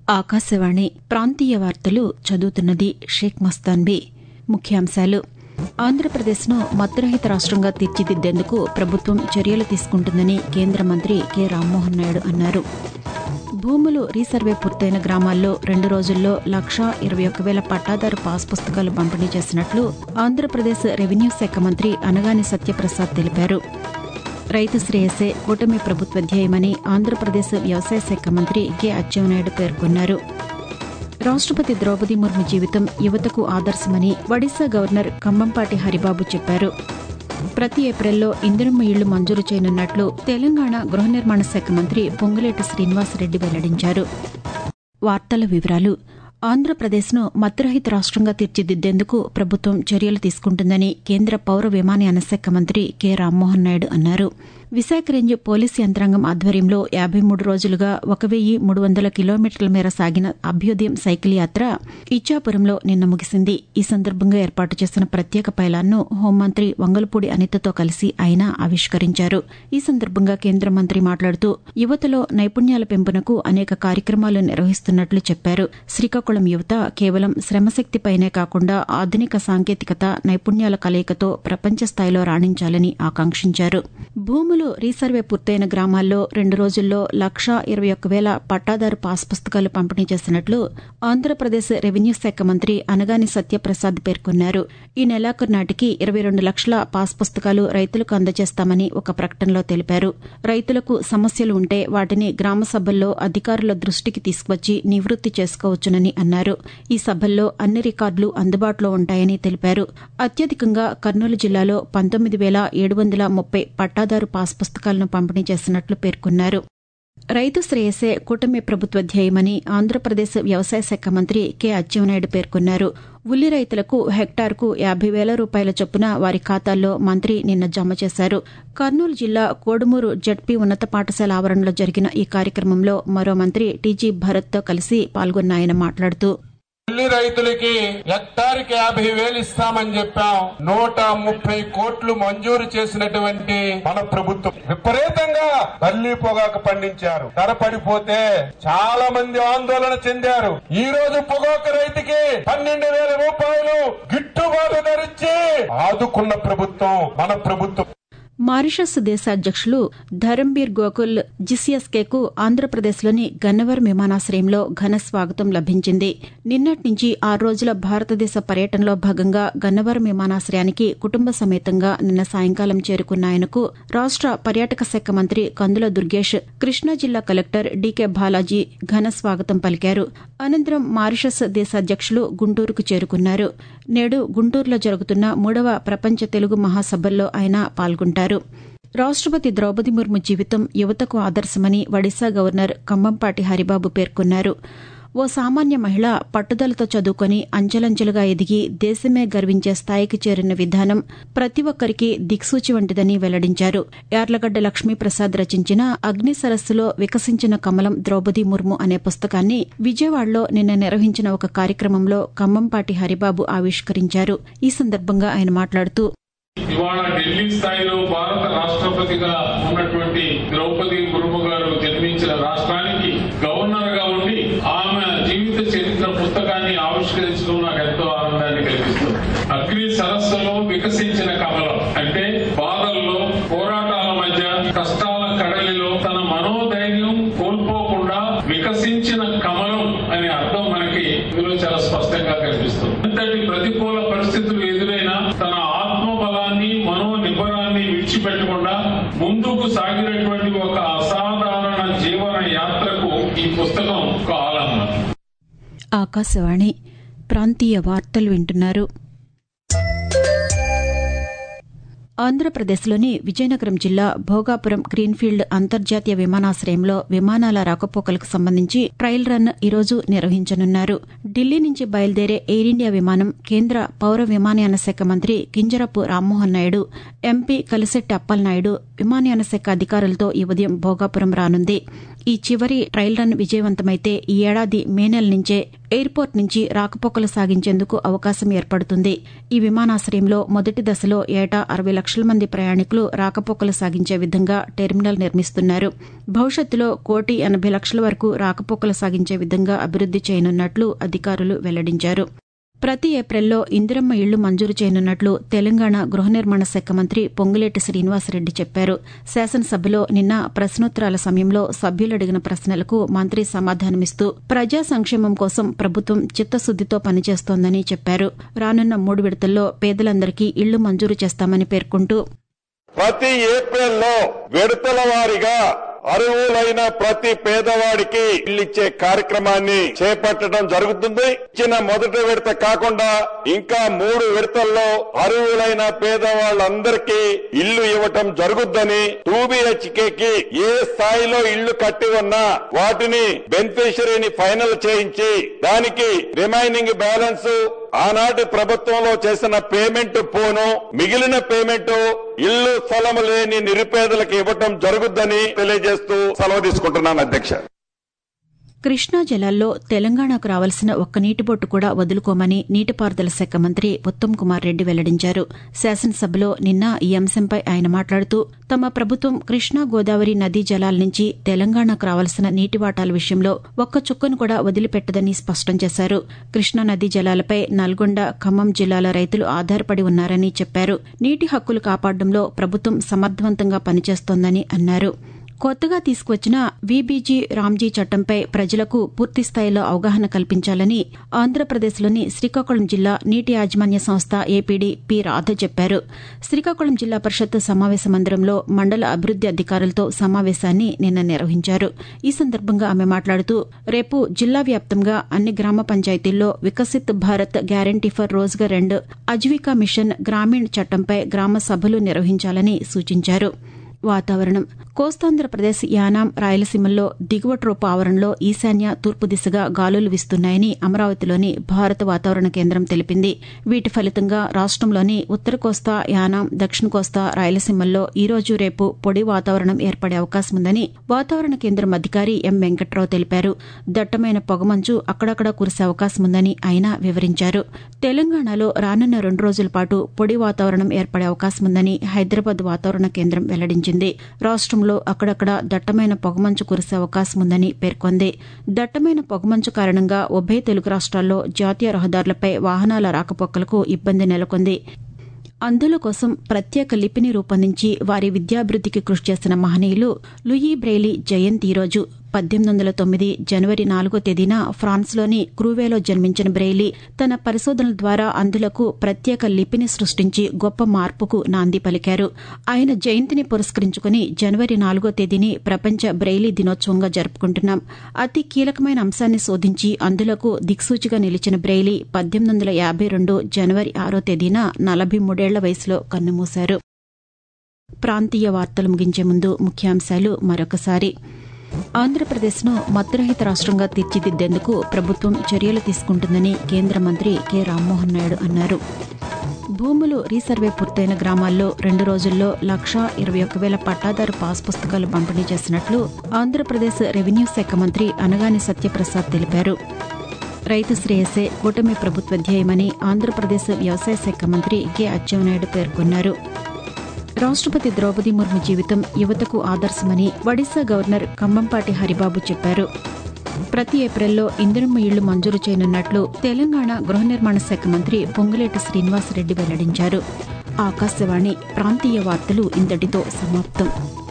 ఆకాశవాణి ప్రాంతీయ వార్తలు చదువుతున్నది షేక్ మస్తాన్బీ ముఖ్యాంశాలు ఆంధ్రప్రదేశ్ను మత్తురహిత రాష్ట్రంగా తీర్చిదిద్దేందుకు ప్రభుత్వం చర్యలు తీసుకుంటుందని కేంద్ర మంత్రి కె రామ్మోహన్ నాయుడు అన్నారు భూములు రీసర్వే పూర్తయిన గ్రామాల్లో రెండు రోజుల్లో లక్షా ఇరవై ఒక్క వేల పట్టాదారు పాస్ పుస్తకాలు పంపిణీ చేసినట్లు ఆంధ్రప్రదేశ్ రెవెన్యూ శాఖ మంత్రి అనగాని సత్యప్రసాద్ తెలిపారు రైతు శ్రేయసే కూటమి ప్రభుత్వ ధ్యేయమని ఆంధ్రప్రదేశ్ వ్యవసాయ శాఖ మంత్రి కె అచ్చెన్నాయుడు పేర్కొన్నారు రాష్టపతి ద్రౌపది ముర్ము జీవితం యువతకు ఆదర్శమని ఒడిశా గవర్నర్ కంబంపాటి హరిబాబు చెప్పారు ప్రతి ఏప్రిల్లో ఇందిరమ్మ ఇళ్లు మంజూరు చేయనున్నట్లు తెలంగాణ గృహ నిర్మాణ శాఖ మంత్రి పొంగులేటి శ్రీనివాసరెడ్డి వెల్లడించారు వార్తల వివరాలు ఆంధ్రప్రదేశ్ను మత్తురహిత రాష్ట్రంగా తీర్చిదిద్దేందుకు ప్రభుత్వం చర్యలు తీసుకుంటుందని కేంద్ర పౌర విమానయాన శాఖ మంత్రి కె రామ్మోహన్ నాయుడు అన్నారు విశాఖ రేంజ్ పోలీసు యంత్రాంగం ఆధ్వర్యంలో యాబై మూడు రోజులుగా ఒక వెయ్యి మూడు వందల కిలోమీటర్ల మేర సాగిన అభ్యుదయం సైకిల్ యాత్ర ఇచ్చాపురంలో నిన్న ముగిసింది ఈ సందర్భంగా ఏర్పాటు చేసిన ప్రత్యేక పైలాన్ను హోంమంత్రి వంగలపూడి అనితతో కలిసి ఆయన ఆవిష్కరించారు ఈ సందర్భంగా కేంద్ర మంత్రి మాట్లాడుతూ యువతలో నైపుణ్యాల పెంపునకు అనేక కార్యక్రమాలు నిర్వహిస్తున్నట్లు చెప్పారు శ్రీకాకుళం యువత కేవలం శ్రమశక్తిపైనే కాకుండా ఆధునిక సాంకేతికత నైపుణ్యాల కలయికతో ప్రపంచ స్థాయిలో రాణించాలని ఆకాంక్షించారు భూములు రీసర్వే పూర్తయిన గ్రామాల్లో రెండు రోజుల్లో లక్షా ఇరవై ఒక్క వేల పట్టాదారు పాస్ పుస్తకాలు పంపిణీ చేసినట్లు ఆంధ్రప్రదేశ్ రెవెన్యూ శాఖ మంత్రి అనగాని సత్యప్రసాద్ పేర్కొన్నారు ఈ నెలాఖరు నాటికి ఇరవై రెండు లక్షల పాస్ పుస్తకాలు రైతులకు అందజేస్తామని ఒక ప్రకటనలో తెలిపారు రైతులకు సమస్యలు ఉంటే వాటిని గ్రామ సభల్లో అధికారుల దృష్టికి తీసుకువచ్చి నివృత్తి చేసుకోవచ్చునని అన్నారు ఈ సభల్లో అన్ని రికార్డులు అందుబాటులో ఉంటాయని తెలిపారు అత్యధికంగా కర్నూలు జిల్లాలో పంతొమ్మిది వేల ఏడు వందల ముప్పై పట్టాదారు పాస్ పుస్తకాలను పంపిణీ చేసినట్లు పేర్కొన్నారు రైతు శ్రేయసే కూటమి ప్రభుత్వ ధ్యేయమని ఆంధ్రప్రదేశ్ వ్యవసాయ శాఖ మంత్రి కె అచ్చెన్నాయుడు పేర్కొన్నారు ఉల్లి రైతులకు హెక్టార్కు యాభై వేల రూపాయల చొప్పున వారి ఖాతాల్లో మంత్రి నిన్న జమ చేశారు కర్నూలు జిల్లా కోడుమూరు జడ్పీ ఉన్నత పాఠశాల ఆవరణలో జరిగిన ఈ కార్యక్రమంలో మరో మంత్రి టీజీ భరత్తో కలిసి పాల్గొన్న ఆయన మాట్లాడుతూ ఉల్లి రైతులకి హెక్టార్కి యాభై వేలు ఇస్తామని చెప్పాం నూట ముప్పై కోట్లు మంజూరు చేసినటువంటి మన ప్రభుత్వం విపరీతంగా తల్లి పొగాకు పండించారు ధర పడిపోతే చాలా మంది ఆందోళన చెందారు ఈ రోజు పొగాకు రైతుకి పన్నెండు వేల రూపాయలు గిట్టుబాటు ధరిచ్చి ఆదుకున్న ప్రభుత్వం మన ప్రభుత్వం మారిషస్ దేశ అధ్యక్షులు ధరంబీర్ గోకుల్ జిసిఎస్కేకు ఆంధ్రప్రదేశ్లోని గన్నవరం విమానాశ్రయంలో ఘన స్వాగతం లభించింది నిన్నటి నుంచి ఆరు రోజుల భారతదేశ పర్యటనలో భాగంగా గన్నవరం విమానాశ్రయానికి కుటుంబ సమేతంగా నిన్న సాయంకాలం చేరుకున్న ఆయనకు రాష్ట పర్యాటక శాఖ మంత్రి కందుల దుర్గేష్ కృష్ణా జిల్లా కలెక్టర్ డీకే బాలాజీ ఘన స్వాగతం పలికారు అనంతరం మారిషస్ దేశ అధ్యక్షులు గుంటూరుకు చేరుకున్నారు నేడు గుంటూరులో జరుగుతున్న మూడవ ప్రపంచ తెలుగు మహాసభల్లో ఆయన పాల్గొంటారు రాష్టపతి ద్రౌపది ముర్ము జీవితం యువతకు ఆదర్శమని ఒడిశా గవర్నర్ కంబంపాటి హరిబాబు పేర్కొన్నారు ఓ సామాన్య మహిళ పట్టుదలతో చదువుకొని అంచెలంచెలుగా ఎదిగి దేశమే గర్వించే స్థాయికి చేరిన విధానం ప్రతి ఒక్కరికి దిక్సూచి వంటిదని వెల్లడించారు యార్లగడ్డ లక్ష్మీప్రసాద్ రచించిన అగ్ని సరస్సులో వికసించిన కమలం ద్రౌపది ముర్ము అనే పుస్తకాన్ని విజయవాడలో నిన్న నిర్వహించిన ఒక కార్యక్రమంలో కంబంపాటి హరిబాబు ఆవిష్కరించారు ఈ సందర్భంగా ఆయన మాట్లాడుతూ ఇవాళ ఢిల్లీ స్థాయిలో భారత రాష్ట్రపతిగా ఉన్నటువంటి ద్రౌపది ముర్ము గారు జన్మించిన రాష్ట్రానికి గవర్నర్ గా ఉండి ఆమె జీవిత చరిత్ర పుస్తకాన్ని ఆవిష్కరించడం నాకు ఎంతో ఆనందాన్ని కలిగిస్తుంది అగ్ని సరస్సులో వికసించిన కమలం అంటే బాధల్లో పోరాటాల మధ్య కష్టాల కడలిలో తన మనోధైర్యం కోల్పోకుండా వికసించిన కమలం అనే అర్థం మనకి ఇందులో చాలా స్పష్టంగా కనిపిస్తుంది అంతటి ప్రతికూల పరిస్థితులు ఎదురైనా తన ఆత్మ బలాన్ని మనో నిబ్బరాన్ని విడిచిపెట్టకుండా ముందుకు సాగినటువంటి ఒక అసాధారణ జీవన యాత్రకు ఈ పుస్తకం ఒక ఆలంబన ఆకాశవాణి ప్రాంతీయ వార్తలు వింటున్నారు ఆంధ్రప్రదేశ్లోని విజయనగరం జిల్లా భోగాపురం గ్రీన్ఫీల్డ్ అంతర్జాతీయ విమానాశ్రయంలో విమానాల రాకపోకలకు సంబంధించి ట్రయల్ రన్ ఈరోజు నిర్వహించనున్నారు ఢిల్లీ నుంచి బయలుదేరే ఎయిర్ ఇండియా విమానం కేంద్ర పౌర విమానయాన శాఖ మంత్రి కింజరపు రామ్మోహన్ నాయుడు ఎంపీ కలిసెట్టి అప్పలనాయుడు విమానయాన శాఖ అధికారులతో ఈ ఉదయం భోగాపురం రానుంది ఈ చివరి ట్రయల్ రన్ విజయవంతమైతే ఈ ఏడాది మే నెల నుంచే ఎయిర్పోర్ట్ నుంచి రాకపోకలు సాగించేందుకు అవకాశం ఏర్పడుతుంది ఈ విమానాశ్రయంలో మొదటి దశలో ఏటా అరవై లక్షల మంది ప్రయాణికులు రాకపోకలు సాగించే విధంగా టెర్మినల్ నిర్మిస్తున్నారు భవిష్యత్తులో కోటి ఎనభై లక్షల వరకు రాకపోకలు సాగించే విధంగా అభివృద్ది చేయనున్నట్లు అధికారులు వెల్లడించారు ప్రతి ఏప్రిల్లో ఇందిరమ్మ ఇళ్లు మంజూరు చేయనున్నట్లు తెలంగాణ గృహ నిర్మాణ శాఖ మంత్రి పొంగులేటి శ్రీనివాసరెడ్డి చెప్పారు శాసనసభలో నిన్న ప్రశ్నోత్తరాల సమయంలో సభ్యులు అడిగిన ప్రశ్నలకు మంత్రి సమాధానమిస్తూ ప్రజా సంక్షేమం కోసం ప్రభుత్వం చిత్తశుద్దితో పనిచేస్తోందని చెప్పారు రానున్న మూడు విడతల్లో పేదలందరికీ ఇళ్లు మంజూరు చేస్తామని పేర్కొంటూ ప్రతి ఏప్రిల్లో విడతల వారీగా అర్హులైన ప్రతి పేదవాడికి ఇల్లిచ్చే కార్యక్రమాన్ని చేపట్టడం జరుగుతుంది ఇచ్చిన మొదటి విడత కాకుండా ఇంకా మూడు విడతల్లో అర్హులైన పేదవాళ్ళందరికీ ఇల్లు ఇవ్వటం జరుగుద్దని టూ కి ఏ స్థాయిలో ఇళ్లు కట్టి ఉన్నా వాటిని బెనిఫిషరీని ఫైనల్ చేయించి దానికి రిమైనింగ్ బ్యాలెన్స్ ఆనాటి ప్రభుత్వంలో చేసిన పేమెంట్ పోను మిగిలిన పేమెంట్ ఇల్లు స్థలం లేని నిరుపేదలకు ఇవ్వటం జరుగుద్దని తెలియజేస్తూ సెలవు తీసుకుంటున్నాను అధ్యక్ష కృష్ణా జలాల్లో తెలంగాణకు రావాల్సిన ఒక్క నీటి బొట్టు కూడా వదులుకోమని నీటిపారుదల శాఖ మంత్రి ఉత్తమ్ కుమార్ రెడ్డి వెల్లడించారు శాసనసభలో నిన్న ఈ అంశంపై ఆయన మాట్లాడుతూ తమ ప్రభుత్వం కృష్ణా గోదావరి నదీ జలాల నుంచి తెలంగాణకు రావాల్సిన నీటి వాటాల విషయంలో ఒక్క చుక్కను కూడా వదిలిపెట్టదని స్పష్టం చేశారు కృష్ణా నదీ జలాలపై నల్గొండ ఖమ్మం జిల్లాల రైతులు ఆధారపడి ఉన్నారని చెప్పారు నీటి హక్కులు కాపాడడంలో ప్రభుత్వం సమర్థవంతంగా పనిచేస్తోందని అన్నారు కొత్తగా తీసుకువచ్చిన వీబీజీ రామ్జీ చట్టంపై ప్రజలకు పూర్తిస్థాయిలో అవగాహన కల్పించాలని ఆంధ్రప్రదేశ్లోని శ్రీకాకుళం జిల్లా నీటి యాజమాన్య సంస్థ ఏపీడీ పి రాధ చెప్పారు శ్రీకాకుళం జిల్లా పరిషత్ సమావేశ మందిరంలో మండల అభివృద్ది అధికారులతో సమావేశాన్ని నిన్న నిర్వహించారు ఈ సందర్భంగా ఆమె మాట్లాడుతూ రేపు జిల్లా వ్యాప్తంగా అన్ని గ్రామ పంచాయతీల్లో Viksit Bharat guarantee for Rozgar and Ajeevika mission Gramin చట్టంపై గ్రామ సభలు నిర్వహించాలని సూచించారు వాతావరణం కోస్తాంధ్రప్రదేశ్ యానాం రాయలసీమల్లో దిగువ ట్రోపు ఆవరణలో ఈశాన్య తూర్పు దిశగా గాలులు వీస్తున్నాయని అమరావతిలోని భారత వాతావరణ కేంద్రం తెలిపింది వీటి ఫలితంగా రాష్టంలోని ఉత్తర కోస్తా యానాం దక్షిణ కోస్తా రాయలసీమల్లో ఈ రోజు రేపు పొడి వాతావరణం ఏర్పడే అవకాశం ఉందని వాతావరణ కేంద్రం అధికారి ఎం వెంకట్రావు తెలిపారు దట్టమైన పొగమంచు అక్కడక్కడ కురిసే అవకాశం ఉందని ఆయన వివరించారు తెలంగాణలో రానున్న రెండు రోజుల పాటు పొడి వాతావరణం ఏర్పడే అవకాశం ఉందని హైదరాబాద్ వాతావరణ కేంద్రం వెల్లడించింది రాష్టంలో అక్కడక్కడ దట్టమైన పొగమంచు కురిసే అవకాశం ఉందని పేర్కొంది దట్టమైన పొగమంచు కారణంగా ఉభయ తెలుగు రాష్ట్రాల్లో జాతీయ రహదారులపై వాహనాల రాకపోకలకు ఇబ్బంది నెలకొంది అంధుల కోసం ప్రత్యేక లిపిని రూపొందించి వారి విద్యాభివృద్దికి కృషి చేసిన మహనీయులు లూయి బ్రెయిలీ జయంతి ఈరోజు పద్దెనిమిది వందల తొమ్మిది జనవరి నాలుగో తేదీన ఫ్రాన్స్లోని క్రూవేలో జన్మించిన బ్రెయిలీ తన పరిశోధనల ద్వారా అంధులకు ప్రత్యేక లిపిని సృష్టించి గొప్ప మార్పుకు నాంది పలికారు ఆయన జయంతిని పురస్కరించుకుని జనవరి నాలుగో తేదీని ప్రపంచ బ్రెయిలీ దినోత్సవంగా జరుపుకుంటున్నాం అతి కీలకమైన అంశాన్ని శోధించి అందులకు దిక్సూచిగా నిలిచిన బ్రెయిలీ పద్దెనిమిది వందల యాభై రెండు జనవరి ఆరో తేదీన నలభై మూడేళ్ల వయసులో కన్నుమూశారు ప్రాంతీయ వార్తలు ముగించే ముందు ముఖ్యాంశాలు మరొకసారి ఆంధ్రప్రదేశ్ను మత్తురహిత రాష్ట్రంగా తీర్చిదిద్దేందుకు ప్రభుత్వం చర్యలు తీసుకుంటుందని కేంద్ర మంత్రి కె రామ్మోహన్ నాయుడు అన్నారు భూములు రీసర్వే పూర్తయిన గ్రామాల్లో రెండు రోజుల్లో లక్షా ఇరవై ఒక్క వేల పట్టాదారు పాస్ పుస్తకాలు పంపిణీ చేసినట్లు ఆంధ్రప్రదేశ్ రెవెన్యూ శాఖ మంత్రి అనగాని సత్యప్రసాద్ తెలిపారు రైతు శ్రేయసే కూటమి ప్రభుత్వ ధ్యేయమని ఆంధ్రప్రదేశ్ వ్యవసాయ శాఖ మంత్రి కె అచ్చెన్నాయుడు పేర్కొన్నారు రాష్టపతి ద్రౌపది ముర్ము జీవితం యువతకు ఆదర్శమని ఒడిశా గవర్నర్ కంబంపాటి హరిబాబు చెప్పారు ప్రతి ఏప్రిల్లో ఇందిరమ్మ ఇళ్లు మంజూరు చేయనున్నట్లు తెలంగాణ గృహ నిర్మాణ శాఖ మంత్రి పొంగులేటి శ్రీనివాసరెడ్డి వెల్లడించారు ఆకాశవాణి ప్రాంతీయ వార్తలు ఇంతటితో సమాప్తం